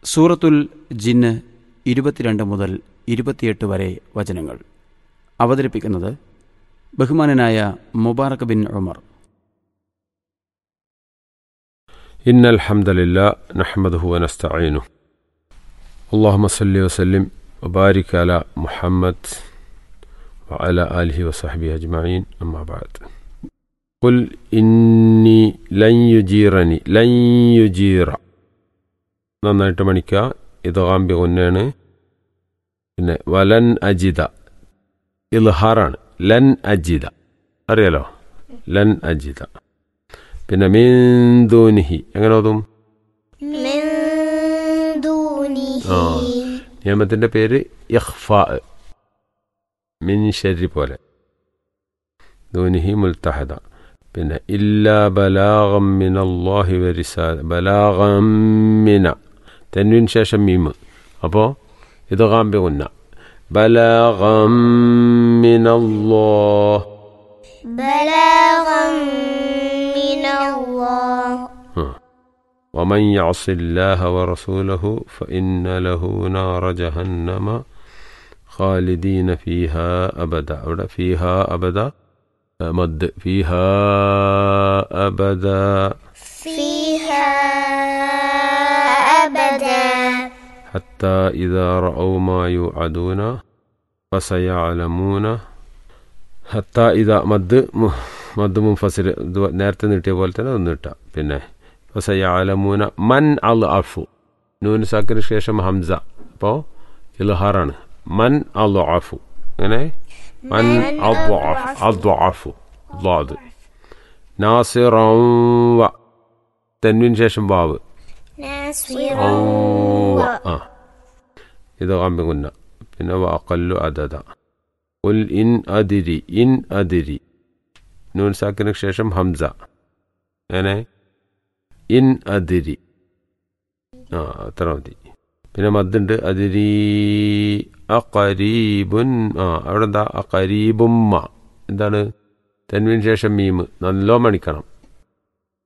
സൂറത്തുൽ ജിന്ന് ഇരുപത്തിരണ്ട് മുതൽ ഇരുപത്തിയെട്ട് വരെ വചനങ്ങൾ അവതരിപ്പിക്കുന്നത് ബഹുമാനനായ മുബാറക് ബിൻ ഉമർ إن الحمد لله نحمده ونستعينه اللهم صل وسلم وبارك على محمد وعلى آله وصحبه أجمعين أما بعد قل إني لن يجيرني لن يجير നന്നായിട്ട് മണിക്കുക ഇത് കാമ്പി ഒന്നാണ് പിന്നെ വലൻ അജിത ഇൽഹാറാണ് ലൻ അജിത അറിയാലോ ലൻ അജിത പിന്നെ മീന്തൂനിഹി എങ്ങനെ ഓതും من دونه آه. നിയമത്തിന്റെ പേര് ഇഖ്ഫാ മിൻ ഷരി പോലെ ദൂനിഹി മുൽത്തഹദ പിന്നെ ഇല്ലാ ബലാഗം മിൻ അള്ളാഹി വരിസാ ബലാഗം മിന തെൻവിൻ ശേഷം മീമ് അപ്പോൾ ഇത് കാമ്പി ഉന്ന ബലാഗം മിൻ അല്ലാഹ് بلاغا من الله ومن يعص الله ورسوله فإن له نار جهنم خالدين فيها أبدا أبدا فيها أبدا مد فيها أبدا فيها أبدا حتى إذا رأوا ما يوعدون فسيعلمون حتى إذا مد മദ് മുൻഫസിൽ ഇത് നേരത്തെ നീട്ടിയ പോലെ തന്നെ ഒന്ന് നീട്ടാം പിന്നെ ഫസയാലമൂന മൻ അൽ അഫു നൂൻ സാക്കിന് ശേഷം ഹംസ അപ്പോൾ ഇൽഹാറാണ് മൻ അൽ അഫു അങ്ങനെ മൻ അഫു ദ്വാദ് നാസിറവ തെൻവിന് ശേഷം വാവ് ناصرا ഔവ. ആ ഇത് കാമ്പികുന്ന പിന്നെ വാക്കല്ലു അതത ഉൽ ഇൻ അതിരി ഇൻ അതിരി നൂൻ സാക്കിന് ശേഷം ഹംസ അങ്ങനെ ഇൻ അതിരി ആ അത്ര മതി പിന്നെ മദ്ദുണ്ട് അതിരി അഖരീബുൻ ആ അവിടെ എന്താ അഖരീബുമ്മ എന്താണ് തെൻവിന് ശേഷം മീമ് നല്ലോ മണിക്കണം